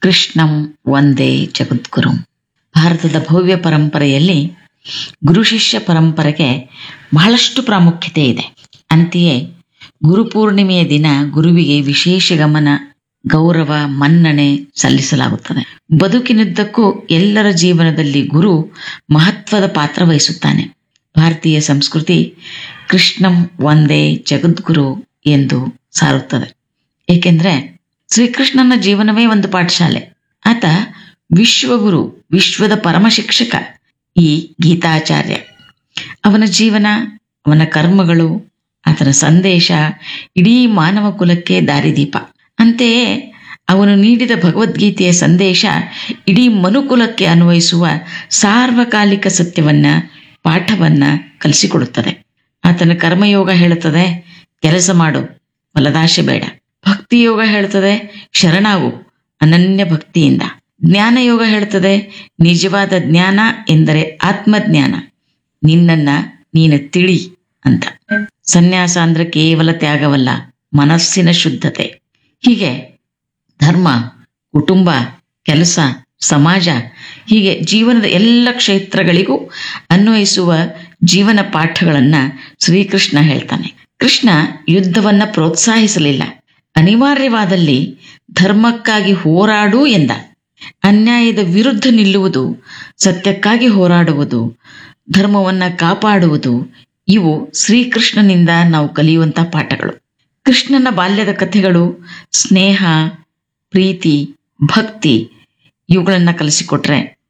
ಕೃಷ್ಣಂ ಒಂದೇ ಜಗದ್ಗುರು ಭಾರತದ ಭವ್ಯ ಪರಂಪರೆಯಲ್ಲಿ ಗುರು ಶಿಷ್ಯ ಪರಂಪರೆಗೆ ಬಹಳಷ್ಟು ಪ್ರಾಮುಖ್ಯತೆ ಇದೆ ಅಂತೆಯೇ ಗುರುಪೂರ್ಣಿಮೆಯ ದಿನ ಗುರುವಿಗೆ ವಿಶೇಷ ಗಮನ ಗೌರವ ಮನ್ನಣೆ ಸಲ್ಲಿಸಲಾಗುತ್ತದೆ ಬದುಕಿನುದ್ದಕ್ಕೂ ಎಲ್ಲರ ಜೀವನದಲ್ಲಿ ಗುರು ಮಹತ್ವದ ಪಾತ್ರ ವಹಿಸುತ್ತಾನೆ ಭಾರತೀಯ ಸಂಸ್ಕೃತಿ ಕೃಷ್ಣಂ ಒಂದೇ ಜಗದ್ಗುರು ಎಂದು ಸಾರುತ್ತದೆ ಏಕೆಂದ್ರೆ ಶ್ರೀಕೃಷ್ಣನ ಜೀವನವೇ ಒಂದು ಪಾಠಶಾಲೆ ಆತ ವಿಶ್ವಗುರು ವಿಶ್ವದ ಪರಮ ಶಿಕ್ಷಕ ಈ ಗೀತಾಚಾರ್ಯ ಅವನ ಜೀವನ ಅವನ ಕರ್ಮಗಳು ಆತನ ಸಂದೇಶ ಇಡೀ ಮಾನವ ಕುಲಕ್ಕೆ ದಾರಿದೀಪ ಅಂತೆಯೇ ಅವನು ನೀಡಿದ ಭಗವದ್ಗೀತೆಯ ಸಂದೇಶ ಇಡೀ ಮನುಕುಲಕ್ಕೆ ಅನ್ವಯಿಸುವ ಸಾರ್ವಕಾಲಿಕ ಸತ್ಯವನ್ನ ಪಾಠವನ್ನ ಕಲಿಸಿಕೊಡುತ್ತದೆ ಆತನ ಕರ್ಮಯೋಗ ಹೇಳುತ್ತದೆ ಕೆಲಸ ಮಾಡು ಫಲದಾಶೆ ಬೇಡ ಭಕ್ತಿ ಯೋಗ ಹೇಳ್ತದೆ ಶರಣಾಗು ಅನನ್ಯ ಭಕ್ತಿಯಿಂದ ಜ್ಞಾನ ಯೋಗ ಹೇಳ್ತದೆ ನಿಜವಾದ ಜ್ಞಾನ ಎಂದರೆ ಆತ್ಮಜ್ಞಾನ ನಿನ್ನನ್ನ ನೀನು ತಿಳಿ ಅಂತ ಸನ್ಯಾಸ ಅಂದ್ರೆ ಕೇವಲ ತ್ಯಾಗವಲ್ಲ ಮನಸ್ಸಿನ ಶುದ್ಧತೆ ಹೀಗೆ ಧರ್ಮ ಕುಟುಂಬ ಕೆಲಸ ಸಮಾಜ ಹೀಗೆ ಜೀವನದ ಎಲ್ಲ ಕ್ಷೇತ್ರಗಳಿಗೂ ಅನ್ವಯಿಸುವ ಜೀವನ ಪಾಠಗಳನ್ನ ಶ್ರೀಕೃಷ್ಣ ಹೇಳ್ತಾನೆ ಕೃಷ್ಣ ಯುದ್ಧವನ್ನ ಪ್ರೋತ್ಸಾಹಿಸಲಿಲ್ಲ ಅನಿವಾರ್ಯವಾದಲ್ಲಿ ಧರ್ಮಕ್ಕಾಗಿ ಹೋರಾಡು ಎಂದ ಅನ್ಯಾಯದ ವಿರುದ್ಧ ನಿಲ್ಲುವುದು ಸತ್ಯಕ್ಕಾಗಿ ಹೋರಾಡುವುದು ಧರ್ಮವನ್ನ ಕಾಪಾಡುವುದು ಇವು ಶ್ರೀಕೃಷ್ಣನಿಂದ ನಾವು ಕಲಿಯುವಂತ ಪಾಠಗಳು ಕೃಷ್ಣನ ಬಾಲ್ಯದ ಕಥೆಗಳು ಸ್ನೇಹ ಪ್ರೀತಿ ಭಕ್ತಿ ಇವುಗಳನ್ನ ಕಲಿಸಿಕೊಟ್ರೆ